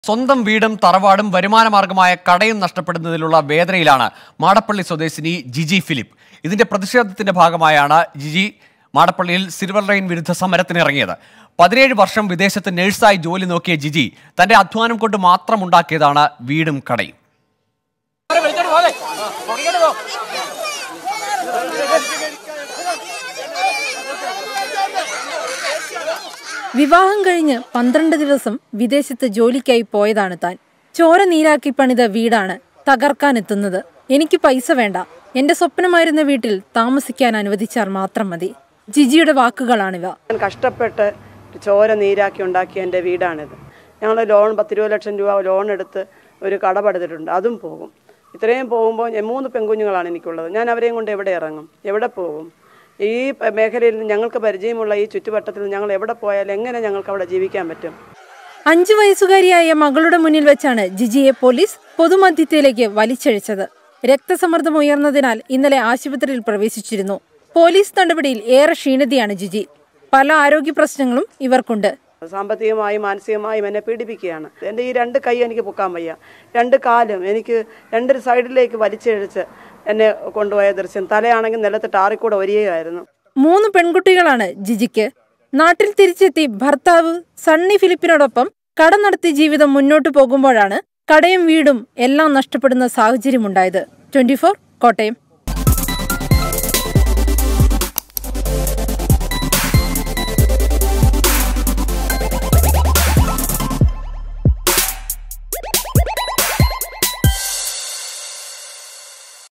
സ്വന്തം വീടും തറവാടും വരുമാനമാർഗമായ കടയും നഷ്ടപ്പെടുന്നതിലുള്ള വേദനയിലാണ് മാടപ്പള്ളി സ്വദേശിനി ജിജി ഫിലിപ്പ് ഇതിന്റെ പ്രതിഷേധത്തിന്റെ ഭാഗമായാണ് ജിജി മാടപ്പള്ളിയിൽ സിൽവർ ലൈൻ വിരുദ്ധ സമരത്തിനിറങ്ങിയത് പതിനേഴ് വർഷം വിദേശത്ത് നഴ്സായി ജോലി നോക്കിയ ജിജി തന്റെ അധ്വാനം കൊണ്ട് മാത്രം ഉണ്ടാക്കിയതാണ് വീടും കടയും വിവാഹം കഴിഞ്ഞ് പന്ത്രണ്ട് ദിവസം വിദേശത്ത് ജോലിക്കായി പോയതാണ് താൻ ചോര നീരാക്കി പണിത വീടാണ് തകർക്കാനെത്തുന്നത് എനിക്ക് പൈസ വേണ്ട എന്റെ സ്വപ്നമായിരുന്ന വീട്ടിൽ താമസിക്കാൻ അനുവദിച്ചാൽ മാത്രം മതി ജിജിയുടെ വാക്കുകളാണിവ ഞാൻ കഷ്ടപ്പെട്ട് ചോര നീരാക്കി ഉണ്ടാക്കിയ എൻ്റെ വീടാണിത് ഞങ്ങൾ ലോൺ പത്തിരുപത് ലക്ഷം രൂപ ലോൺ എടുത്ത് ഒരു കട പടുത്തിട്ടുണ്ട് അതും പോകും ഇത്രയും പോകുമ്പോൾ ഞാൻ മൂന്ന് പെൺകുഞ്ഞുങ്ങളാണ് എനിക്കുള്ളത് ഞാൻ അവരെയും കൊണ്ട് എവിടെ ഇറങ്ങും എവിടെ പോകും ഈ പ- മേഖലയിൽ ഞങ്ങൾക്ക് പരിചയമുള്ള ഈ ചുറ്റുവട്ടത്തിൽ ഞങ്ങൾ എവിടെ പോയാലും എങ്ങനെ ഞങ്ങൾക്ക് അവിടെ ജീവിക്കാൻ പറ്റും അഞ്ചു വയസ്സുകാരിയായ മകളുടെ മുന്നിൽ വെച്ചാണ് ജിജിയെ പോലീസ് പൊതുമധ്യത്തിലേക്ക് വലിച്ചഴിച്ചത് രക്തസമ്മർദ്ദം ഉയർന്നതിനാൽ ഇന്നലെ ആശുപത്രിയിൽ പ്രവേശിച്ചിരുന്നു പോലീസ് നടപടിയിൽ ഏറെ ക്ഷീണിതയാണ് ജിജി പല ആരോഗ്യ പ്രശ്നങ്ങളും ഇവർക്കുണ്ട് സാമ്പത്തികമായും മാനസികമായും എന്നെ പീഡിപ്പിക്കുകയാണ് എൻ്റെ ഈ രണ്ട് കൈ എനിക്ക് പൊക്കാൻ വയ്യ രണ്ട് കാലും എനിക്ക് രണ്ട് സൈഡിലേക്ക് വലിച്ചിഴച്ച് എന്നെ കൊണ്ടുപോയ ദൃശ്യം തലയാണെങ്കിൽ നിലത്ത് ടാറിക്കൂടെ ഒരികയായിരുന്നു മൂന്ന് പെൺകുട്ടികളാണ് ജിജിക്ക് നാട്ടിൽ തിരിച്ചെത്തി ഭർത്താവ് സണ്ണി ഫിലിപ്പിനോടൊപ്പം കട നടത്തി ജീവിതം മുന്നോട്ടു പോകുമ്പോഴാണ് കടയും വീടും എല്ലാം നഷ്ടപ്പെടുന്ന സാഹചര്യമുണ്ടായത് ട്വന്റി കോട്ടയം